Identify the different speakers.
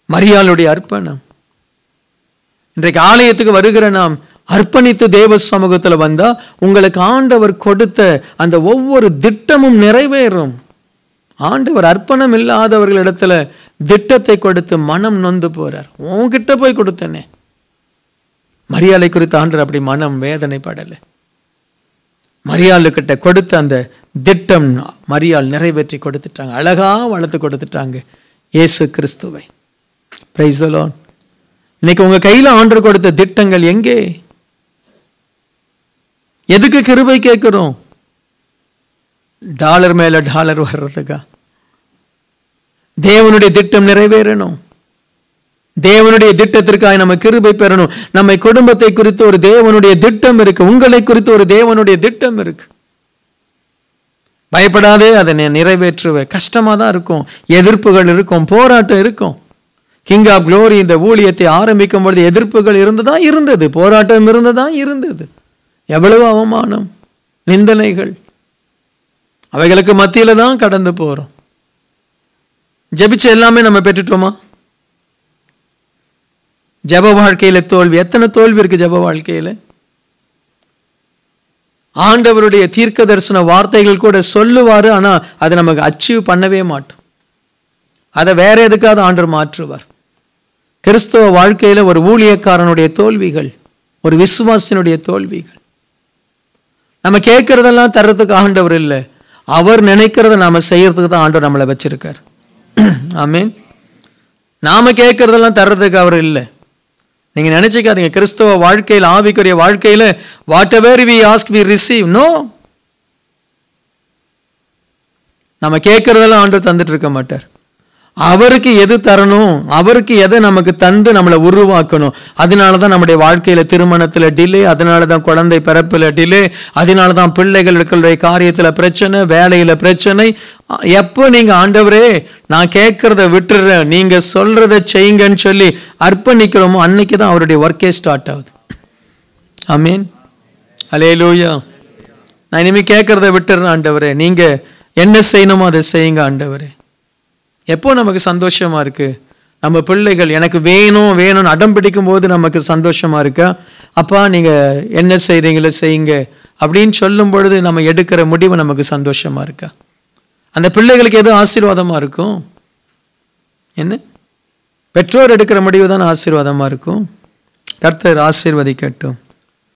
Speaker 1: மரியாளுடைய அர்ப்பணம் இன்றைக்கு ஆலயத்துக்கு வருகிற நாம் அர்ப்பணித்து தேவ சமூகத்தில் வந்தா உங்களுக்கு ஆண்டவர் கொடுத்த அந்த ஒவ்வொரு திட்டமும் நிறைவேறும் ஆண்டவர் அர்ப்பணம் இல்லாதவர்களிடத்துல திட்டத்தை கொடுத்து மனம் நொந்து போறார் உன்கிட்ட போய் கொடுத்தனே மரியாதை குறித்து ஆண்டவர் அப்படி மனம் வேதனைப்படலை மரியாளுக்கிட்ட கொடுத்த அந்த திட்டம் மரியாள் நிறைவேற்றி கொடுத்துட்டாங்க அழகா வளர்த்து கொடுத்துட்டாங்க இயேசு கிறிஸ்துவை பிரைஸ் இன்னைக்கு உங்க கையில ஆண்டு கொடுத்த திட்டங்கள் எங்கே எதுக்கு கிருபை கேட்கிறோம் டாலர் மேல டாலர் வர்றதுக்கா தேவனுடைய திட்டம் நிறைவேறணும் தேவனுடைய திட்டத்திற்காக நம்ம கிருபை பெறணும் நம்ம குடும்பத்தை குறித்து ஒரு தேவனுடைய திட்டம் இருக்கு உங்களை குறித்து ஒரு தேவனுடைய திட்டம் இருக்கு பயப்படாதே அதை நீ நிறைவேற்றுவ கஷ்டமா தான் இருக்கும் எதிர்ப்புகள் இருக்கும் போராட்டம் இருக்கும் கிங் ஆஃப் க்ளோரி இந்த ஊழியத்தை ஆரம்பிக்கும் பொழுது எதிர்ப்புகள் இருந்ததா இருந்தது போராட்டம் இருந்ததா இருந்தது எவ்வளவு அவமானம் நிந்தனைகள் அவைகளுக்கு மத்தியில தான் கடந்து போறோம் ஜெபிச்ச எல்லாமே நம்ம பெற்றுட்டோமா ஜப வாழ்க்கையில தோல்வி எத்தனை தோல்வி இருக்கு ஜப வாழ்க்கையில ஆண்டவருடைய தீர்க்க தரிசன வார்த்தைகள் கூட சொல்லுவாரு ஆனா அதை நமக்கு அச்சீவ் பண்ணவே மாட்டோம் அதை வேற எதுக்காவது ஆண்டவர் மாற்றுவார் கிறிஸ்தவ வாழ்க்கையில ஒரு ஊழியக்காரனுடைய தோல்விகள் ஒரு விசுவாசினுடைய தோல்விகள் நம்ம கேட்கறதெல்லாம் தர்றதுக்கு ஆண்டவர் இல்லை அவர் நினைக்கிறத நாம செய்யறதுக்கு தான் ஆண்டவர் நம்மளை வச்சிருக்கார் ஆமீன் நாம கேட்கறதெல்லாம் தர்றதுக்கு அவர் இல்லை நீங்க நினைச்சுக்காதீங்க கிறிஸ்தவ வாழ்க்கையில் ஆவிக்குரிய வாழ்க்கையில whatever we ask we receive no நம்ம கேட்கறதெல்லாம் ஆண்டு தந்துட்டு இருக்க மாட்டார் அவருக்கு எது தரணும் அவருக்கு எதை நமக்கு தந்து நம்மளை உருவாக்கணும் அதனால தான் நம்முடைய வாழ்க்கையில திருமணத்துல டிலே அதனால தான் குழந்தை பிறப்புல டிலே அதனால தான் பிள்ளைகளுடைய காரியத்துல பிரச்சனை வேலையில பிரச்சனை எப்போ நீங்க ஆண்டவரே நான் கேட்கறத விட்டுறேன் நீங்க சொல்றத செய்யுங்கன்னு சொல்லி அர்ப்பணிக்கிறோமோ அன்னைக்கு தான் அவருடைய ஒர்க்கே ஸ்டார்ட் ஆகுது ஆமீன் அலே லூயா நான் இனிமே கேட்கறத விட்டுறேன் ஆண்டவரே நீங்க என்ன செய்யணுமோ அதை செய்யுங்க ஆண்டவரே எப்போ நமக்கு சந்தோஷமா இருக்கு நம்ம பிள்ளைகள் எனக்கு வேணும் வேணும்னு அடம் பிடிக்கும் போது நமக்கு சந்தோஷமா இருக்கா அப்பா நீங்க என்ன செய்றீங்களோ செய்யுங்க அப்படின்னு சொல்லும் பொழுது நம்ம எடுக்கிற முடிவு நமக்கு சந்தோஷமா இருக்கா அந்த பிள்ளைகளுக்கு எது ஆசீர்வாதமா இருக்கும் என்ன பெற்றோர் எடுக்கிற முடிவு தான் ஆசீர்வாதமா இருக்கும் கர்த்தர் ஆசீர்வதிக்கட்டும்